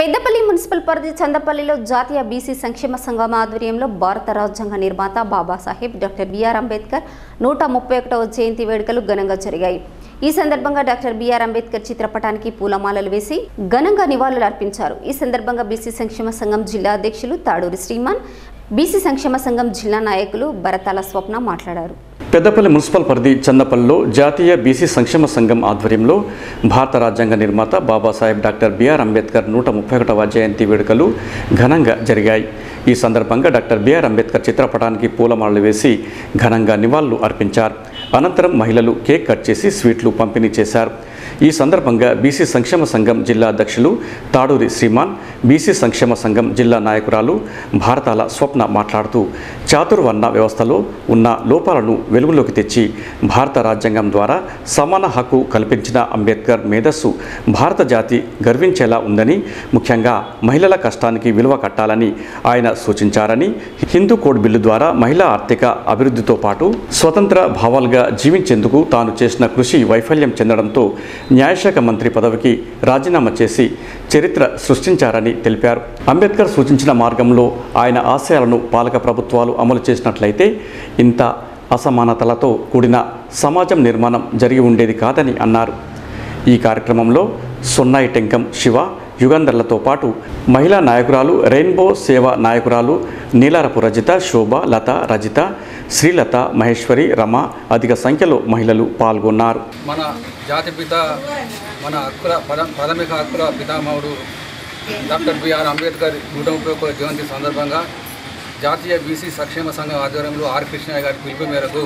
Peddapalli municipal పరిధి చందపల్లిలో జాతీయ BC సంక్షేమ సంఘం ఆధ్వర్యంలో భారత రాజ్యాంగ నిర్మాత బాబాసాహెబ్ డాక్టర్ బిఆర్ అంబేద్కర్ నూట ముప్పై ఒకటవ జయంతి వేడుకలు ఘనంగా జరిగాయి ఈ సందర్భంగా డాక్టర్ బిఆర్ అంబేద్కర్ చిత్రపటానికి పూలమాలలు వేసి ఘనంగా నివాళులు అర్పించారు ఈ సందర్భంగా బీసీ సంక్షేమ సంఘం జిల్లా అధ్యక్షులు తాడూరి శ్రీమాన్ బీసీ సంక్షేమ సంఘం జిల్లా నాయకులు భరతాల స్వప్న మాట్లాడారు పెద్దపల్లి మున్సిపల్ పరిధి చందపల్లిలో జాతీయ బీసీ సంక్షేమ సంఘం ఆధ్వర్యంలో భారత రాజ్యాంగ నిర్మాత బాబాసాహెబ్ డాక్టర్ బిఆర్ అంబేద్కర్ నూట ముప్పై ఒకటవ జయంతి వేడుకలు ఘనంగా జరిగాయి ఈ సందర్భంగా డాక్టర్ బిఆర్ అంబేద్కర్ చిత్రపటానికి పూలమాలలు వేసి ఘనంగా నివాళులు అర్పించారు అనంతరం మహిళలు కేక్ కట్ చేసి స్వీట్లు పంపిణీ చేశారు ఈ సందర్భంగా బీసీ సంక్షేమ సంఘం జిల్లా అధ్యక్షులు తాడూరి శ్రీమాన్ బీసీ సంక్షేమ సంఘం జిల్లా నాయకురాలు భారతాల స్వప్న మాట్లాడుతూ చాతుర్వర్ణ వ్యవస్థలో ఉన్న లోపాలను వెలుగులోకి తెచ్చి భారత రాజ్యాంగం ద్వారా సమాన హక్కు కల్పించిన అంబేద్కర్ మేధస్సు భారత జాతి గర్వించేలా ఉందని ముఖ్యంగా మహిళల కష్టానికి విలువ కట్టాలని ఆయన సూచించారని హిందూ కోడ్ బిల్లు ద్వారా మహిళా ఆర్థిక అభివృద్ధితో పాటు స్వతంత్ర భావాలుగా జీవించేందుకు తాను చేసిన కృషి వైఫల్యం చెందడంతో న్యాయశాఖ మంత్రి పదవికి రాజీనామా చేసి చరిత్ర సృష్టించారని తెలిపారు అంబేద్కర్ సూచించిన మార్గంలో ఆయన ఆశయాలను పాలక ప్రభుత్వాలు అమలు చేసినట్లయితే ఇంత అసమానతలతో కూడిన సమాజం నిర్మాణం జరిగి ఉండేది కాదని అన్నారు ఈ కార్యక్రమంలో సొన్నాయి టెంకం శివ యుగంధర్లతో పాటు మహిళా నాయకురాలు రెయిన్బో సేవ నాయకురాలు నీలారపు రజిత శోభ లత రజిత శ్రీలత మహేశ్వరి రమ అధిక సంఖ్యలో మహిళలు పాల్గొన్నారు మన జాతిపిత మన హక్కుల పద ప్రాథమిక హక్కుల పితామహుడు డాక్టర్ బిఆర్ అంబేద్కర్ నూట ముప్పై ఒక్క జయంతి సందర్భంగా జాతీయ బీసీ సంక్షేమ సంఘం ఆధ్వర్యంలో ఆర్ కృష్ణయ్య గారి పిలుపు మేరకు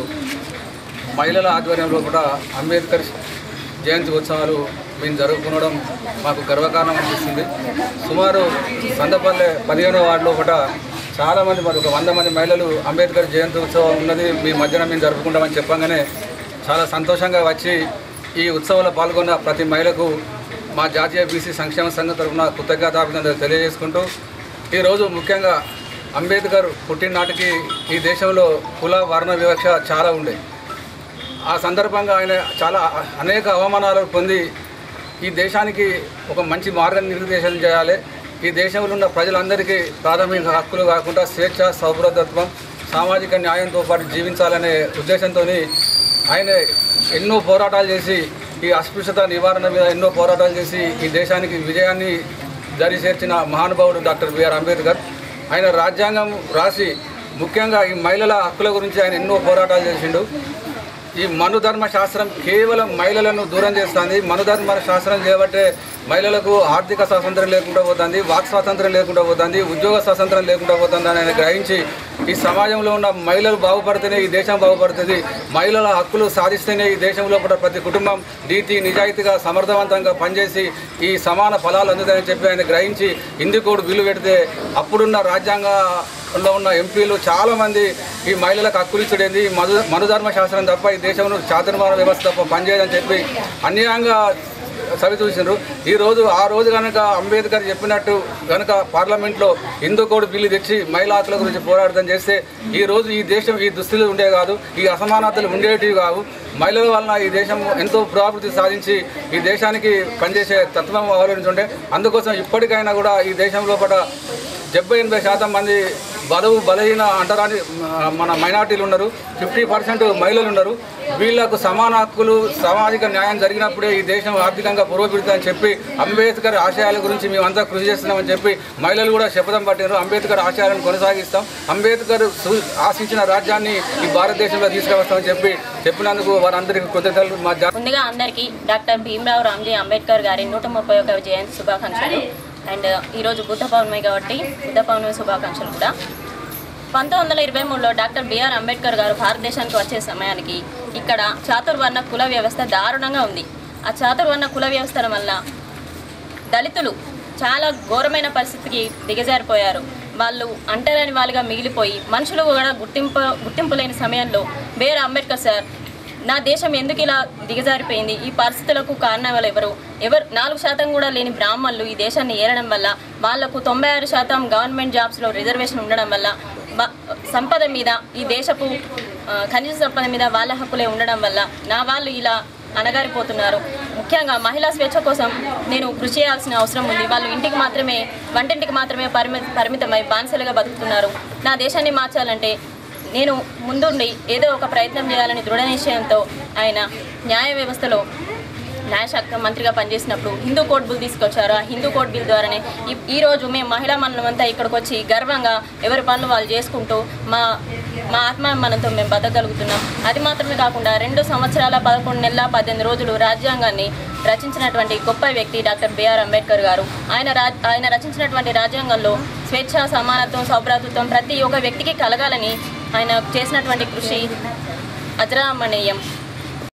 మహిళల ఆధ్వర్యంలో కూడా అంబేద్కర్ జయంతి ఉత్సవాలు మేము జరుపుకోవడం మాకు గర్వకారణం అనిపిస్తుంది సుమారు సందపల్లె పదిహేనో వార్డులో కూడా చాలామంది మరి ఒక వంద మంది మహిళలు అంబేద్కర్ జయంతి ఉత్సవం ఉన్నది మీ మధ్యన మేము జరుపుకుంటామని చెప్పగానే చాలా సంతోషంగా వచ్చి ఈ ఉత్సవంలో పాల్గొన్న ప్రతి మహిళకు మా జాతీయ బీసీ సంక్షేమ సంఘం తరఫున కృతజ్ఞతాభినందనలు తెలియజేసుకుంటూ ఈరోజు ముఖ్యంగా అంబేద్కర్ పుట్టిననాటికి ఈ దేశంలో కుల వర్ణ వివక్ష చాలా ఉండే ఆ సందర్భంగా ఆయన చాలా అనేక అవమానాలు పొంది ఈ దేశానికి ఒక మంచి మార్గనిర్దేశం చేయాలి ఈ దేశంలో ఉన్న ప్రజలందరికీ ప్రాథమిక హక్కులు కాకుండా స్వేచ్ఛ సౌభ్రతత్వం సామాజిక న్యాయంతో పాటు జీవించాలనే ఉద్దేశంతో ఆయన ఎన్నో పోరాటాలు చేసి ఈ అస్పృశ్యత నివారణ మీద ఎన్నో పోరాటాలు చేసి ఈ దేశానికి విజయాన్ని దరి చేర్చిన మహానుభావుడు డాక్టర్ బిఆర్ అంబేద్కర్ ఆయన రాజ్యాంగం రాసి ముఖ్యంగా ఈ మహిళల హక్కుల గురించి ఆయన ఎన్నో పోరాటాలు చేసిండు ఈ మనుధర్మ శాస్త్రం కేవలం మహిళలను దూరం చేస్తుంది మనుధర్మ శాస్త్రం చేయబట్టే మహిళలకు ఆర్థిక స్వాతంత్రం లేకుండా పోతుంది వాక్ స్వాతంత్రం లేకుండా పోతుంది ఉద్యోగ స్వాతంత్రం లేకుండా పోతుంది అని ఆయన గ్రహించి ఈ సమాజంలో ఉన్న మహిళలు బాగుపడితేనే ఈ దేశం బాగుపడుతుంది మహిళల హక్కులు సాధిస్తేనే ఈ దేశంలో కూడా ప్రతి కుటుంబం నీతి నిజాయితీగా సమర్థవంతంగా పనిచేసి ఈ సమాన ఫలాలు అందుతాయని చెప్పి ఆయన గ్రహించి హిందూ బిల్లు పెడితే అప్పుడున్న రాజ్యాంగ లో ఉన్న ఎంపీలు చాలామంది ఈ మహిళలకు హక్కులు ఇచ్చేది మను మనుధర్మ శాస్త్రం తప్ప ఈ దేశంలో చాతుర్మాన వ్యవస్థ తప్ప పనిచేయదని చెప్పి అన్యాయంగా సవి చూసినారు ఈ రోజు ఆ రోజు కనుక అంబేద్కర్ చెప్పినట్టు కనుక పార్లమెంట్లో హిందూ కోడ్ బిల్లు తెచ్చి మహిళా హక్కుల గురించి పోరాడడం చేస్తే ఈ రోజు ఈ దేశం ఈ దుస్థితులు ఉండే కాదు ఈ అసమానతలు ఉండేటివి కావు మహిళల వలన ఈ దేశం ఎంతో పురోభివృద్ధి సాధించి ఈ దేశానికి పనిచేసే తత్వం అవలంబించుంటే అందుకోసం ఇప్పటికైనా కూడా ఈ దేశంలో కూడా డెబ్బై ఎనభై శాతం మంది బలవు బలహీన అంటరాని మన మైనార్టీలు ఉన్నారు ఫిఫ్టీ పర్సెంట్ మహిళలు ఉన్నారు వీళ్లకు సమాన హక్కులు సామాజిక న్యాయం జరిగినప్పుడే ఈ దేశం ఆర్థికంగా పురోభివృద్ధి అని చెప్పి అంబేద్కర్ ఆశయాల గురించి మేమంతా కృషి చేస్తున్నామని చెప్పి మహిళలు కూడా శపథం పట్టారు అంబేద్కర్ ఆశయాలను కొనసాగిస్తాం అంబేద్కర్ సు- ఆశించిన రాజ్యాన్ని ఈ భారతదేశంలో తీసుకువస్తామని చెప్పి చెప్పినందుకు వారందరికీ కృతజ్ఞతలు మా జా ముందుగా అందరికీ డాక్టర్ భీమ్రావ్ రామ్జీ అంబేద్కర్ గారి నూట ముప్పై ఒక జయంతి శుభాకాంక్షలు అండ్ ఈరోజు బుద్ధ పౌర్ణమి కాబట్టి బుద్ధ పౌర్ణమి శుభాకాంక్షలు కూడా పంతొమ్మిది వందల ఇరవై మూడులో డాక్టర్ బిఆర్ అంబేద్కర్ గారు భారతదేశానికి వచ్చే సమయానికి ఇక్కడ చాతుర్వర్ణ కుల వ్యవస్థ దారుణంగా ఉంది ఆ చాతుర్వర్ణ కుల వ్యవస్థల వల్ల దళితులు చాలా ఘోరమైన పరిస్థితికి దిగజారిపోయారు వాళ్ళు అంటరాని వాళ్ళుగా మిగిలిపోయి మనుషులు కూడా గుర్తింపు గుర్తింపు లేని సమయంలో బిఆర్ అంబేద్కర్ సార్ నా దేశం ఎందుకు ఇలా దిగజారిపోయింది ఈ పరిస్థితులకు కారణాలు ఎవరు ఎవరు నాలుగు శాతం కూడా లేని బ్రాహ్మణులు ఈ దేశాన్ని ఏలడం వల్ల వాళ్లకు తొంభై ఆరు శాతం గవర్నమెంట్ జాబ్స్లో రిజర్వేషన్ ఉండడం వల్ల మ- సంపద మీద ఈ దేశపు ఆ, ఖనిజ సంపద మీద వాళ్ళ హక్కులే ఉండడం వల్ల నా వాళ్ళు ఇలా అణగారిపోతున్నారు ముఖ్యంగా మహిళా స్వేచ్ఛ కోసం నేను కృషి చేయాల్సిన అవసరం ఉంది వాళ్ళు ఇంటికి మాత్రమే వంటింటికి మాత్రమే పరిమి పరిమితమై బానిసలుగా బతుకుతున్నారు నా దేశాన్ని మార్చాలంటే నేను ముందుండి ఏదో ఒక ప్రయత్నం చేయాలని దృఢ నిశ్చయంతో ఆయన న్యాయ వ్యవస్థలో న్యాయశాఖ మంత్రిగా పనిచేసినప్పుడు హిందూ కోడ్ బిల్ తీసుకొచ్చారు ఆ హిందూ కోడ్ బిల్ ద్వారానే ఈ- ఈ రోజు మేము మహిళా మండలం అంతా ఇక్కడికి వచ్చి గర్వంగా ఎవరి పనులు వాళ్ళు చేసుకుంటూ మా మా ఆత్మాభిమానంతో మేము బతకగలుగుతున్నాం అది మాత్రమే కాకుండా రెండు సంవత్సరాల పదకొండు నెలల పద్దెనిమిది రోజులు రాజ్యాంగాన్ని రచించినటువంటి గొప్ప వ్యక్తి డాక్టర్ బిఆర్ అంబేద్కర్ గారు ఆయన రా ఆయన రచించినటువంటి రాజ్యాంగంలో స్వేచ్ఛ సమానత్వం సౌభ్రాతృత్వం ప్రతి ఒక్క వ్యక్తికి కలగాలని ఆయన చేసినటువంటి కృషి అజరామణీయం